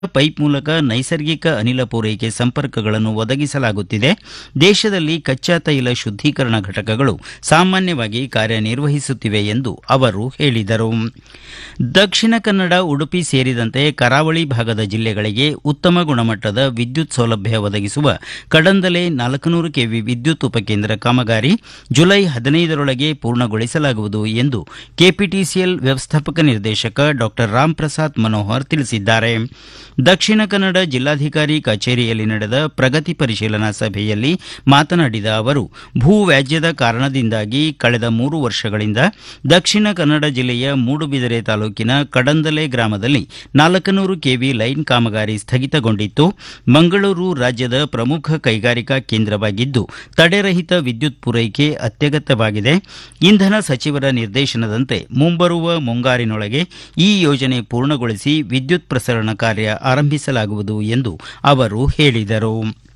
pipe ಮೂಲಕ ನೈಸರ್ಗಿಕ ಅನಿಲ ಪೂರೈಕೆ ಸಂಪರ್ಕಗಳನ್ನು ಒದಗಿಸಲಾಗುತ್ತಿದೆ ದೇಶದಲ್ಲಿ ಕಚ್ಚಾ ತೈಲ ಶುದ್ದೀಕರಣ ಘಟಕಗಳು ಸಾಮಾನ್ಯವಾಗಿ ಕಾರ್ಯನಿರ್ವಹಿಸುತ್ತಿವೆ ಎಂದು ಅವರು ಹೇಳಿದರು ದಕ್ಷಿಣ ಕನ್ನಡ ಉಡುಪಿ ಸೇರಿದಂತೆ ಕರಾವಳಿ ಭಾಗದ ಜಿಲ್ಲೆಗಳಿಗೆ ಉತ್ತಮ ಗುಣಮಟ್ಟದ ವಿದ್ಯುತ್ ಸೌಲಭ್ಯ ಒದಗಿಸುವ ಕಡಂದಲೆ ನಾಲ್ಕುನೂರು ಕೆವಿ ವಿದ್ಯುತ್ ಉಪಕೇಂದ್ರ ಕಾಮಗಾರಿ ಜುಲೈ ಹದಿನೈದರೊಳಗೆ ಪೂರ್ಣಗೊಳಿಸಲಾಗುವುದು ಎಂದು ಕೆಪಿಟಿಸಿಎಲ್ ವ್ಯವಸ್ಥಾಪಕ ನಿರ್ದೇಶಕ ಡಾಕ್ಟರ್ ರಾಮ್ ಪ್ರಸಾದ್ ಮನೋಹರ್ ತಿಳಿಸಿದ್ದಾರೆ ದಕ್ಷಿಣ ಕನ್ನಡ ಜಿಲ್ಲಾಧಿಕಾರಿ ಕಚೇರಿಯಲ್ಲಿ ನಡೆದ ಪ್ರಗತಿ ಪರಿಶೀಲನಾ ಸಭೆಯಲ್ಲಿ ಮಾತನಾಡಿದ ಅವರು ಭೂ ವ್ಯಾಜ್ಯದ ಕಾರಣದಿಂದಾಗಿ ಕಳೆದ ಮೂರು ವರ್ಷಗಳಿಂದ ದಕ್ಷಿಣ ಕನ್ನಡ ಜಿಲ್ಲೆಯ ಮೂಡುಬಿದಿರೆ ತಾಲೂಕಿನ ಕಡಂದಲೆ ಗ್ರಾಮದಲ್ಲಿ ನಾಲ್ಕನೂರು ಕೆವಿ ಲೈನ್ ಕಾಮಗಾರಿ ಸ್ಥಗಿತಗೊಂಡಿತ್ತು ಮಂಗಳೂರು ರಾಜ್ಯದ ಪ್ರಮುಖ ಕೈಗಾರಿಕಾ ಕೇಂದ್ರವಾಗಿದ್ದು ತಡೆರಹಿತ ವಿದ್ಯುತ್ ಪೂರೈಕೆ ಅತ್ಯಗತ್ಯವಾಗಿದೆ ಇಂಧನ ಸಚಿವರ ನಿರ್ದೇಶನದಂತೆ ಮುಂಬರುವ ಮುಂಗಾರಿನೊಳಗೆ ಈ ಯೋಜನೆ ಪೂರ್ಣಗೊಳಿಸಿ ವಿದ್ಯುತ್ ಪ್ರಸರಣ ಕಾರ್ಯ ಆರಂಭಿಸಲಾಗುವುದು ಎಂದು ಅವರು ಹೇಳಿದರು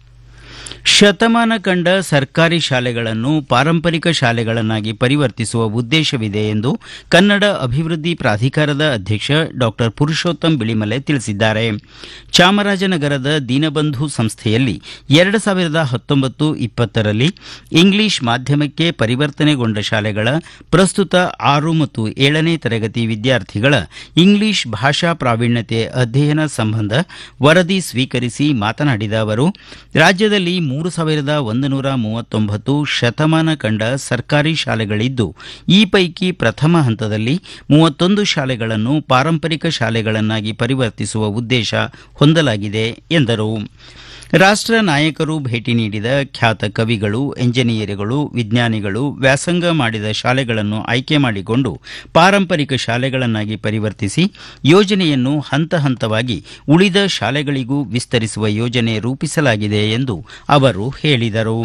ಶತಮಾನ ಕಂಡ ಸರ್ಕಾರಿ ಶಾಲೆಗಳನ್ನು ಪಾರಂಪರಿಕ ಶಾಲೆಗಳನ್ನಾಗಿ ಪರಿವರ್ತಿಸುವ ಉದ್ದೇಶವಿದೆ ಎಂದು ಕನ್ನಡ ಅಭಿವೃದ್ಧಿ ಪ್ರಾಧಿಕಾರದ ಅಧ್ಯಕ್ಷ ಡಾಕ್ಟರ್ ಪುರುಷೋತ್ತಮ್ ಬಿಳಿಮಲೆ ತಿಳಿಸಿದ್ದಾರೆ ಚಾಮರಾಜನಗರದ ದೀನಬಂಧು ಸಂಸ್ಥೆಯಲ್ಲಿ ಎರಡು ಸಾವಿರದ ಹತ್ತೊಂಬತ್ತು ಇಪ್ಪತ್ತರಲ್ಲಿ ಇಂಗ್ಲಿಷ್ ಮಾಧ್ಯಮಕ್ಕೆ ಪರಿವರ್ತನೆಗೊಂಡ ಶಾಲೆಗಳ ಪ್ರಸ್ತುತ ಆರು ಮತ್ತು ಏಳನೇ ತರಗತಿ ವಿದ್ಯಾರ್ಥಿಗಳ ಇಂಗ್ಲಿಷ್ ಭಾಷಾ ಪ್ರಾವೀಣ್ಯತೆ ಅಧ್ಯಯನ ಸಂಬಂಧ ವರದಿ ಸ್ವೀಕರಿಸಿ ಮಾತನಾಡಿದ ಅವರು ರಾಜ್ಯದಲ್ಲಿ ಮೂರು ಸಾವಿರದ ಒಂದು ನೂರ ಮೂವತ್ತೊಂಬತ್ತು ಶತಮಾನ ಕಂಡ ಸರ್ಕಾರಿ ಶಾಲೆಗಳಿದ್ದು ಈ ಪೈಕಿ ಪ್ರಥಮ ಹಂತದಲ್ಲಿ ಮೂವತ್ತೊಂದು ಶಾಲೆಗಳನ್ನು ಪಾರಂಪರಿಕ ಶಾಲೆಗಳನ್ನಾಗಿ ಪರಿವರ್ತಿಸುವ ಉದ್ದೇಶ ಹೊಂದಲಾಗಿದೆ ಎಂದರು ರಾಷ್ಟ ನಾಯಕರು ಭೇಟಿ ನೀಡಿದ ಖ್ಯಾತ ಕವಿಗಳು ಎಂಜಿನಿಯರ್ಗಳು ವಿಜ್ಞಾನಿಗಳು ವ್ಯಾಸಂಗ ಮಾಡಿದ ಶಾಲೆಗಳನ್ನು ಆಯ್ಕೆ ಮಾಡಿಕೊಂಡು ಪಾರಂಪರಿಕ ಶಾಲೆಗಳನ್ನಾಗಿ ಪರಿವರ್ತಿಸಿ ಯೋಜನೆಯನ್ನು ಹಂತ ಹಂತವಾಗಿ ಉಳಿದ ಶಾಲೆಗಳಿಗೂ ವಿಸ್ತರಿಸುವ ಯೋಜನೆ ರೂಪಿಸಲಾಗಿದೆ ಎಂದು ಅವರು ಹೇಳಿದರು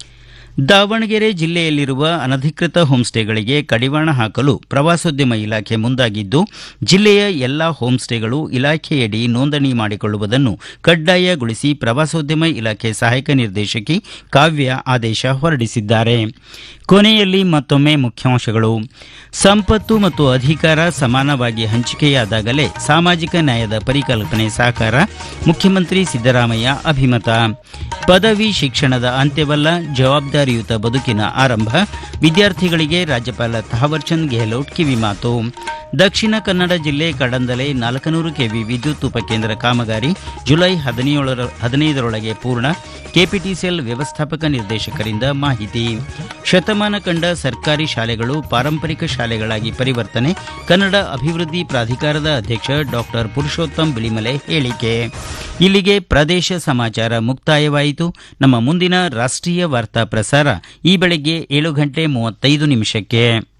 ದಾವಣಗೆರೆ ಜಿಲ್ಲೆಯಲ್ಲಿರುವ ಅನಧಿಕೃತ ಹೋಂಸ್ಟೇಗಳಿಗೆ ಕಡಿವಾಣ ಹಾಕಲು ಪ್ರವಾಸೋದ್ಯಮ ಇಲಾಖೆ ಮುಂದಾಗಿದ್ದು ಜಿಲ್ಲೆಯ ಎಲ್ಲಾ ಹೋಂಸ್ಟೇಗಳು ಇಲಾಖೆಯಡಿ ನೋಂದಣಿ ಮಾಡಿಕೊಳ್ಳುವುದನ್ನು ಕಡ್ಡಾಯಗೊಳಿಸಿ ಪ್ರವಾಸೋದ್ಯಮ ಇಲಾಖೆ ಸಹಾಯಕ ನಿರ್ದೇಶಕಿ ಕಾವ್ಯ ಆದೇಶ ಹೊರಡಿಸಿದ್ದಾರೆ ಕೊನೆಯಲ್ಲಿ ಮತ್ತೊಮ್ಮೆ ಮುಖ್ಯಾಂಶಗಳು ಸಂಪತ್ತು ಮತ್ತು ಅಧಿಕಾರ ಸಮಾನವಾಗಿ ಹಂಚಿಕೆಯಾದಾಗಲೇ ಸಾಮಾಜಿಕ ನ್ಯಾಯದ ಪರಿಕಲ್ಪನೆ ಸಾಕಾರ ಮುಖ್ಯಮಂತ್ರಿ ಸಿದ್ದರಾಮಯ್ಯ ಅಭಿಮತ ಪದವಿ ಶಿಕ್ಷಣದ ಅಂತ್ಯವಲ್ಲ ಜವಾಬ್ದಾರಿಯುತ ಬದುಕಿನ ಆರಂಭ ವಿದ್ಯಾರ್ಥಿಗಳಿಗೆ ರಾಜ್ಯಪಾಲ ಥಾವರ್ಚಂದ್ ಗೆಹ್ಲೋಟ್ ಕಿವಿಮಾತು ದಕ್ಷಿಣ ಕನ್ನಡ ಜಿಲ್ಲೆ ಕಡಂದಲೆ ನಾಲ್ಕನೂರು ಕೆವಿ ವಿದ್ಯುತ್ ಉಪಕೇಂದ್ರ ಕಾಮಗಾರಿ ಜುಲೈ ಹದಿನೇಳರ ಹದಿನೈದರೊಳಗೆ ಪೂರ್ಣ ಕೆಪಿಟಿಸಿಎಲ್ ವ್ಯವಸ್ಥಾಪಕ ನಿರ್ದೇಶಕರಿಂದ ಮಾಹಿತಿ ಶತಮಾನ ಕಂಡ ಸರ್ಕಾರಿ ಶಾಲೆಗಳು ಪಾರಂಪರಿಕ ಶಾಲೆಗಳಾಗಿ ಪರಿವರ್ತನೆ ಕನ್ನಡ ಅಭಿವೃದ್ಧಿ ಪ್ರಾಧಿಕಾರದ ಅಧ್ಯಕ್ಷ ಡಾಕ್ಟರ್ ಪುರುಷೋತ್ತಮ್ ಬಿಳಿಮಲೆ ಹೇಳಿಕೆ ಇಲ್ಲಿಗೆ ಪ್ರದೇಶ ಸಮಾಚಾರ ಮುಕ್ತಾಯವಾಯಿತು ನಮ್ಮ ಮುಂದಿನ ರಾಷ್ಟ್ರೀಯ ವಾರ್ತಾ ಪ್ರಸಾರ ಈ ಬೆಳಗ್ಗೆ ಏಳು ಗಂಟೆ ಮೂವತ್ತೈದು ನಿಮಿಷಕ್ಕೆ